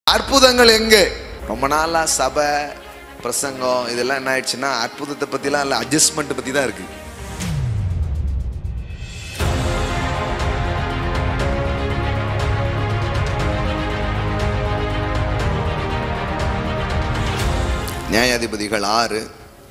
அற்புதங்கள் எங்கே ரொம்ப நாளா சபை பிரசங்கம் இதெல்லாம் என்ன ஆயிடுச்சுன்னா அற்புதத்தை பத்திலாம் இல்லை அட்ஜஸ்ட்மெண்ட் பத்தி தான் இருக்கு நியாயாதிபதிகள் ஆறு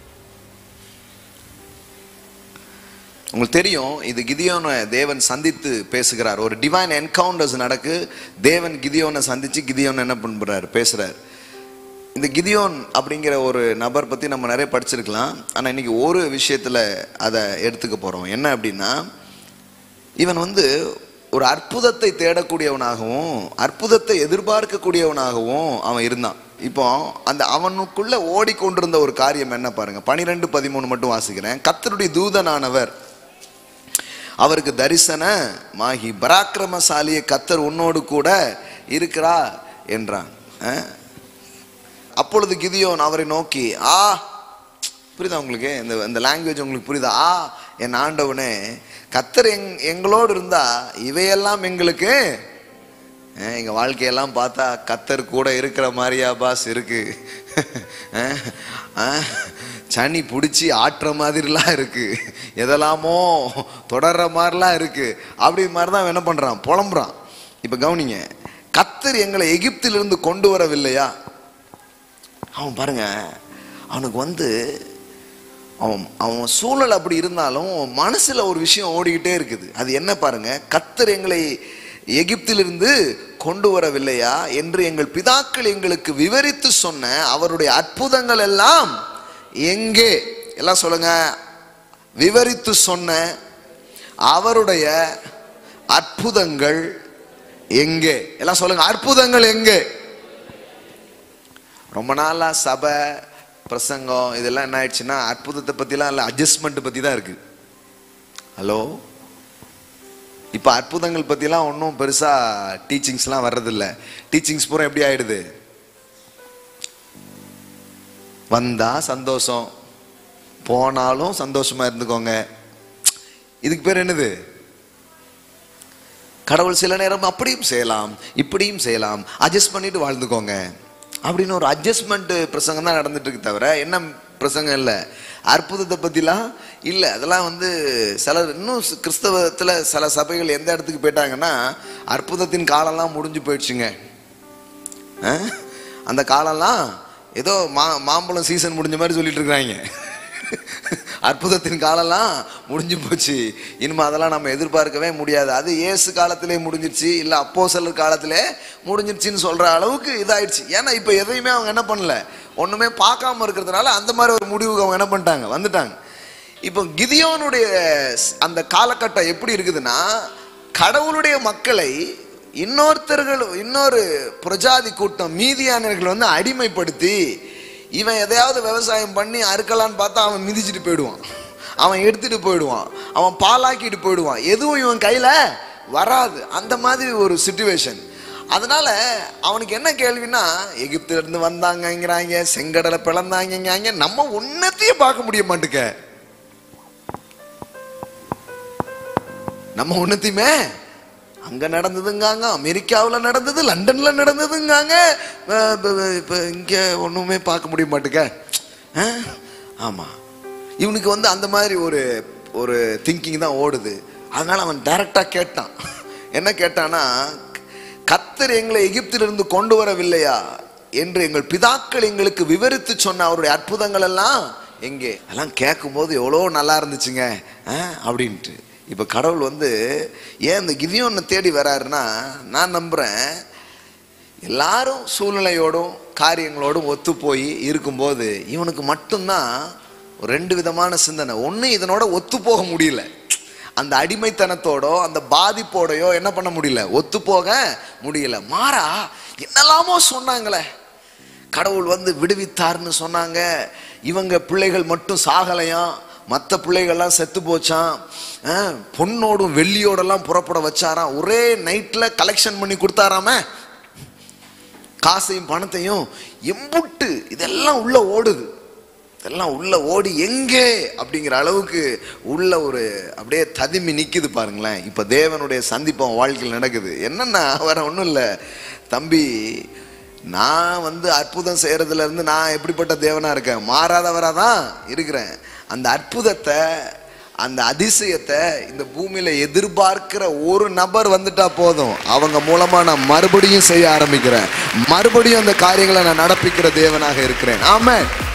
உங்களுக்கு தெரியும் இது கிதியோனை தேவன் சந்தித்து பேசுகிறார் ஒரு டிவைன் என்கவுண்டர்ஸ் நடக்கு தேவன் கிதியோனை சந்திச்சு கிதியோன் என்ன பண்ணுறாரு பேசுறார் இந்த கிதியோன் அப்படிங்கிற ஒரு நபர் பற்றி நம்ம நிறைய படிச்சிருக்கலாம் ஆனால் இன்னைக்கு ஒரு விஷயத்தில் அதை எடுத்துக்க போகிறோம் என்ன அப்படின்னா இவன் வந்து ஒரு அற்புதத்தை தேடக்கூடியவனாகவும் அற்புதத்தை எதிர்பார்க்கக்கூடியவனாகவும் அவன் இருந்தான் இப்போ அந்த அவனுக்குள்ள ஓடிக்கொண்டிருந்த ஒரு காரியம் என்ன பாருங்க பனிரெண்டு பதிமூணு மட்டும் வாசிக்கிறேன் கத்தருடைய தூதனானவர் அவருக்கு தரிசன மாகி பராக்கிரமசாலிய கத்தர் உன்னோடு கூட இருக்கிறா என்றான் அஹ்? அப்பொழுது கிதியோன் அவரை நோக்கி ஆ புரியுதா உங்களுக்கு இந்த இந்த லாங்குவேஜ் உங்களுக்கு புரியுதா ஆ என் ஆண்டவனே கத்தர் எங் எங்களோடு இருந்தா இவையெல்லாம் எங்களுக்கு அஹ், எங்க வாழ்க்கையெல்லாம் பார்த்தா கத்தர் கூட இருக்கிற மாதிரியா பாஸ் இருக்கு அஹ், அஹ், சனி பிடிச்சி ஆட்டுற மாதிரிலாம் இருக்கு எதெல்லாமோ தொடர்ற மாதிரிலாம் இருக்கு அப்படி மாதிரி தான் அவன் என்ன பண்றான் புலம்புறான் இப்ப கவனிங்க கத்தர் எங்களை எகிப்திலிருந்து கொண்டு வரவில்லையா அவன் பாருங்க அவனுக்கு வந்து அவன் அவன் சூழல் அப்படி இருந்தாலும் அவன் மனசுல ஒரு விஷயம் ஓடிக்கிட்டே இருக்குது அது என்ன பாருங்க கத்தர் எங்களை எகிப்திலிருந்து கொண்டு வரவில்லையா என்று எங்கள் பிதாக்கள் எங்களுக்கு விவரித்து சொன்ன அவருடைய அற்புதங்கள் எல்லாம் எங்கே எல்லாம் சொல்லுங்க விவரித்து சொன்ன அவருடைய அற்புதங்கள் எங்கே எல்லாம் சொல்லுங்க அற்புதங்கள் எங்கே ரொம்ப நாளா சபை பிரசங்கம் இதெல்லாம் என்ன ஆயிடுச்சுன்னா அற்புதத்தை பத்திலாம் இல்லை அட்ஜஸ்ட்மெண்ட் பத்தி தான் இருக்கு ஹலோ இப்போ அற்புதங்கள் பத்திலாம் ஒன்றும் பெருசா டீச்சிங்ஸ்லாம் வர்றதில்ல டீச்சிங்ஸ் பூரா எப்படி ஆயிடுது வந்தா சந்தோஷம் போனாலும் சந்தோஷமா இருந்துக்கோங்க இதுக்கு பேர் என்னது கடவுள் சில நேரம் அப்படியும் செய்யலாம் இப்படியும் செய்யலாம் அட்ஜஸ்ட் பண்ணிட்டு வாழ்ந்துக்கோங்க அப்படின்னு ஒரு அட்ஜஸ்ட்மெண்ட் பிரசங்கம் தான் நடந்துட்டு இருக்கு தவிர என்ன பிரசங்கம் இல்லை அற்புதத்தை பற்றிலாம் இல்லை அதெல்லாம் வந்து சில இன்னும் சி- கிறிஸ்தவத்துல சில சபைகள் எந்த இடத்துக்கு போயிட்டாங்கன்னா அற்புதத்தின் காலம்லாம் முடிஞ்சு போயிடுச்சுங்க ஆ? அந்த காலம்லாம் ஏதோ மா மாம்பழம் சீசன் முடிஞ்ச மாதிரி சொல்லிட்டு இருக்கிறாங்க அற்புதத்தின் காலம்லாம் முடிஞ்சு போச்சு இனிமே அதெல்லாம் நம்ம எதிர்பார்க்கவே முடியாது அது இயேசு காலத்திலே முடிஞ்சிருச்சு இல்லை அப்போ சிலர் காலத்திலே முடிஞ்சிருச்சுன்னு சொல்ற அளவுக்கு இதாயிடுச்சு ஏன்னா இப்போ எதையுமே அவங்க என்ன பண்ணல ஒண்ணுமே பார்க்காம இருக்கிறதுனால அந்த மாதிரி ஒரு முடிவுக்கு அவங்க என்ன பண்ணிட்டாங்க வந்துட்டாங்க இப்போ கிதியோனுடைய ஸ்- அந்த காலகட்டம் எப்படி இருக்குதுன்னா கடவுளுடைய மக்களை இன்னொருத்தர்கள் இன்னொரு பிரஜாதி கூட்டம் மீதியானவர்கள் வந்து அடிமைப்படுத்தி இவன் எதையாவது விவசாயம் பண்ணி அறுக்கலான்னு பார்த்தா அவன் மிதிச்சிட்டு போயிடுவான் அவன் எடுத்துட்டு போயிடுவான் அவன் பாலாக்கிட்டு போயிடுவான் எதுவும் இவன் கையில வராது அந்த மாதிரி ஒரு சுச்சுவேஷன் அதனால அவனுக்கு என்ன கேள்வின்னா எகிப்துல இருந்து வந்தாங்கங்கிறாங்க செங்கடலை பிளந்தாங்கங்கிறாங்க நம்ம ஒன்னத்தையும் பார்க்க முடிய மாட்டுக்க நம்ம ஒன்னத்தையுமே அங்க நடந்ததுங்காங்க அமெரிக்காவில் நடந்தது லண்டன்ல நடந்ததுங்காங்க அஹ் இப்ப- இப்ப- இப்ப இங்க ஒண்ணுமே பார்க்க முடிய மாட்டுக்க அஹ்? ஆமா இவனுக்கு வந்து அந்த மாதிரி ஒரு ஒரு திங்கிங் தான் ஓடுது அதனால அவன் டைரக்டா கேட்டான் என்ன கேட்டானா கத்தர் எங்களை எகிப்திலிருந்து கொண்டு வரவில்லையா என்று எங்கள் பிதாக்கள் எங்களுக்கு விவரித்து சொன்ன அவருடைய அற்புதங்கள் எல்லாம் எங்கே அதெல்லாம் கேட்கும்போது எவ்வளோ நல்லா இருந்துச்சுங்க அஹ், அப்படின்ட்டு இப்போ கடவுள் வந்து ஏன் இந்த கிதியோனை தேடி வராருன்னா நான் நம்புறேன் எல்லாரும் சூழ்நிலையோடும் காரியங்களோடும் ஒத்து போய் இருக்கும்போது இவனுக்கு மட்டும்தான் ஒரு ரெண்டு விதமான சிந்தனை ஒன்று இதனோட ஒத்து போக முடியல அந்த அடிமைத்தனத்தோடோ அந்த பாதிப்போடையோ என்ன பண்ண முடியல ஒத்து போக முடியல மாறா என்னெல்லாமோ சொன்னாங்களே கடவுள் வந்து விடுவித்தார்னு சொன்னாங்க இவங்க பிள்ளைகள் மட்டும் சாகலையாம் மற்ற பிள்ளைகள்லாம் செத்து போச்சான் அஹ், பொண்ணோடும் வெள்ளியோடெல்லாம் புறப்பட வச்சாராம் ஒரே நைட்டில் கலெக்ஷன் பண்ணி கொடுத்தாராம காசையும் பணத்தையும் எம்புட்டு இதெல்லாம் உள்ள ஓடுது இதெல்லாம் உள்ள ஓடி எங்கே அப்படிங்கிற அளவுக்கு உள்ள ஒரு அப்படியே ததுமி நிக்குது பாருங்களேன் இப்ப தேவனுடைய சந்திப்பு அவன் வாழ்க்கையில் நடக்குது என்னன்னா வேற ஒன்றும் இல்லை தம்பி நான் வந்து அற்புதம் செய்யறதுல இருந்து நான் எப்படிப்பட்ட தேவனா இருக்கேன் மாறாதவரா தான் இருக்கிறேன் அந்த அற்புதத்தை அந்த அதிசயத்தை இந்த பூமியில எதிர்பார்க்கிற ஒரு நபர் வந்துட்டா போதும் அவங்க மூலமா நான் மறுபடியும் செய்ய ஆரம்பிக்கிறேன் மறுபடியும் அந்த காரியங்களை நான் நடப்பிக்கிற தேவனாக இருக்கிறேன் ஆமென்